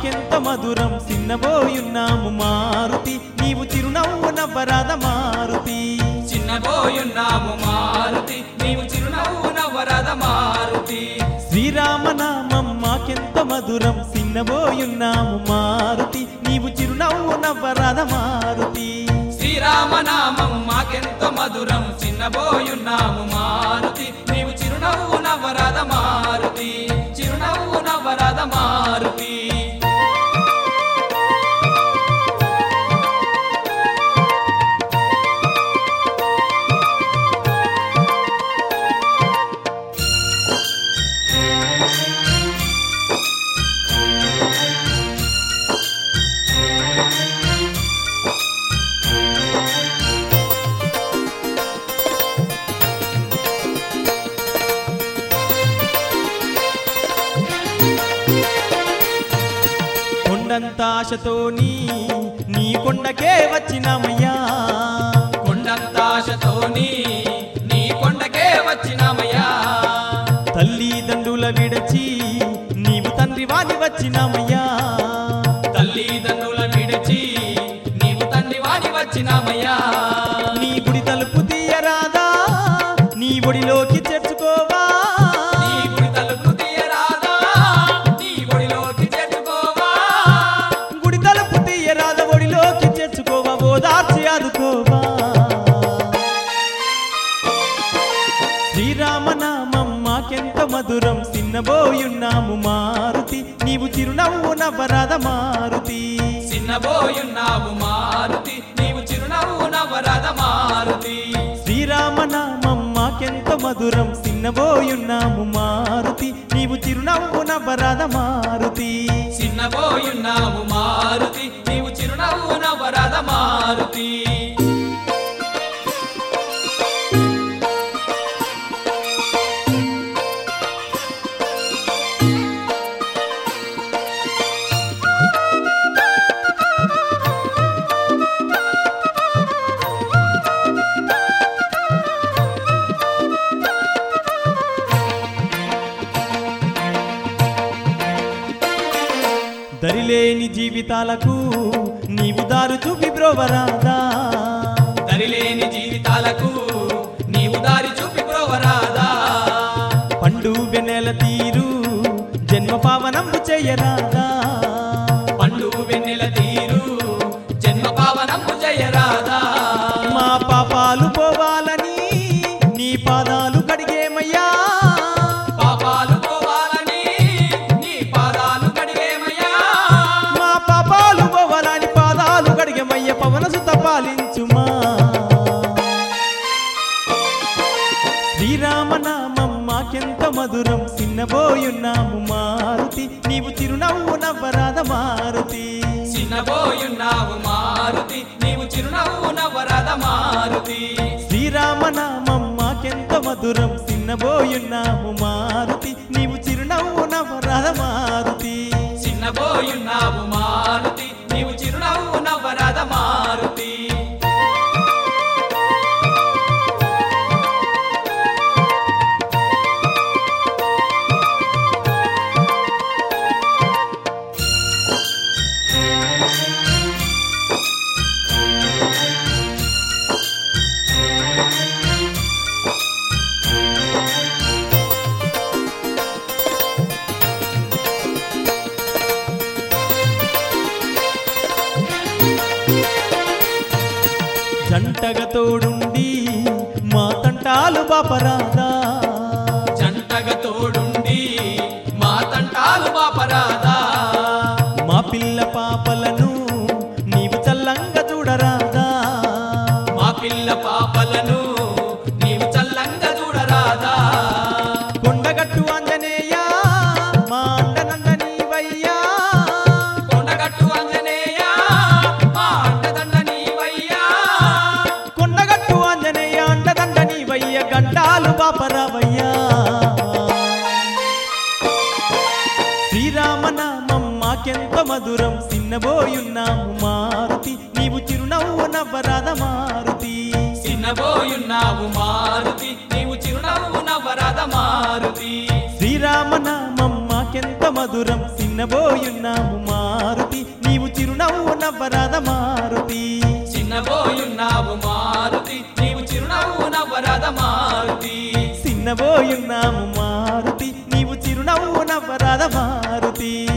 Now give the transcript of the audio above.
మాకెంత మధురం చిన్నబోయున్నాము మారుతి నీవు చిరునవ్వు నవ్వరాద మారుతి చిన్నబోయున్నాము మారుతి నీవు చిరునవ్వు నవ్వరద మారుతి శ్రీరామనామం మాకెంత మధురం చిన్నబోయున్నాము మారుతి నీవు చిరునవ్వు నవ్వరాద మారుతి శ్రీరామనామం మాకెంతో మధురం చిన్నబోయున్నాము మారుతి నీవు చిరునవ్వు నవ్వరద మారుతి చిరునవ్వు నవ్వరద మారుతి కొండంత ఆశతోని నీ కొండకే వచ్చినామయ్యా కొండంతాశతోని నీ కొండకే వచ్చినామయ్యా తల్లిదండ్రుల విడచి నీవు తండ్రి వాని వచ్చినామయ్యా తల్లిదండ్రుల విడిచి నీవు తండ్రి వాని వచ్చినామయ్యా నీ గుడి తలుపు తీయరాదా నీ ఒడిలోకి చేర్చుకోవా నీ గుడి తలుపు తీయరాదా నీ ఒడిలోకి చేర్చుకోవా గుడి తలుపు తీయరాద ఒడిలోకి చేర్చుకోవా ఓదార్చి ఆదుకోవా శ్రీరామనామం మాకెంత మధురం చిన్నబోయున్నాము మారుతి నీవు చిరునవ్వు నవ్వరాద మారుతి చిన్నబోయున్నావు మారుతి నీవు చిరునవ్వు నవ్వరద మారుతి శ్రీరామనామం మాకెంత మధురం చిన్నబోయున్నాము మారుతి నీవు చిరునవ్వు నవ్వరాద మారుతి చిన్నబోయున్నావు మారుతి నీవు చిరునవ్వు నవ్వరద మారుతి దరిలేని జీవితాలకు నీవు దారు చూపి బ్రోవరాదా దరిలేని జీవితాలకు నీవు దారి చూపి ప్రోవరాదా పండు వెన్నెల తీరు జన్మ పావనంబు చేయరాదా పండు వెన్నెల తీరు జన్మ పావనము జయరాదా మా పాపాలు పోవాలని నీ పాదాలు కడిగేమయ్యా పాపాలు పోవాలని నీ పాదాలు కడిగేమయ్యా మా పాపాలు పోవాలని పాదాలు కడిగేమయ్య పవన సుత పాలించుమా శ్రీరామనామం మాకెంత మధురం చిన్నబోయున్నాము మారుతి నీవు చిరునవ్వు నవ్వరాద మారుతి చిన్నబోయున్నావు మారుతి నీవు చిరునవ్వు నవ్వరద మారుతి శ్రీరామనామం మాకెంత మధురం చిన్నబోయున్నాము మారుతి నీవు చిరునవ్వు నవ్వరాద మారుతి చిన్నబోయున్నావు మారుతి నీవు చిరునవ్వు నవ్వరద మారుతి జంటగా తోడుండి మా తంటాలు బాపరాదా జంటగా తోడుండి మా తంటాలు బాపరాదా మా పిల్ల పాపలను నీవు చల్లంగా చూడరాదా మా పిల్ల పాపలను నీవు చల్లంగా చూడరాదా కొండగట్టు ఆంజనేయ మా అండనంద నీవయ్యా కొండగట్టు అంజనేయ మా అండదండ నీవయ్యా కొండగట్టు ఆంజనేయ అండదండ నీవయ్య గంటాలు బాపరావయ్యా శ్రీరామనామం మాకెంత మధురం చిన్నబోయున్నాము మారుతి నీవు చిరునవ్వు నవ్వరాద మారుతి చిన్నబోయున్నావు మారుతి నీవు చిరునవ్వు నవ్వరద మారుతి శ్రీరామనామం మాకెంత మధురం చిన్న చిన్నబోయున్నాము మారుతి నీవు చిరునవ్వు నవ్వరాద మారుతి చిన్నబోయున్నావు మారుతి నీవు చిరునవ్వు నవ్వరాద మారుతి చిన్నబోయున్నాము మారుతి నీవు చిరునవ్వు నవ్వరాద మారుతి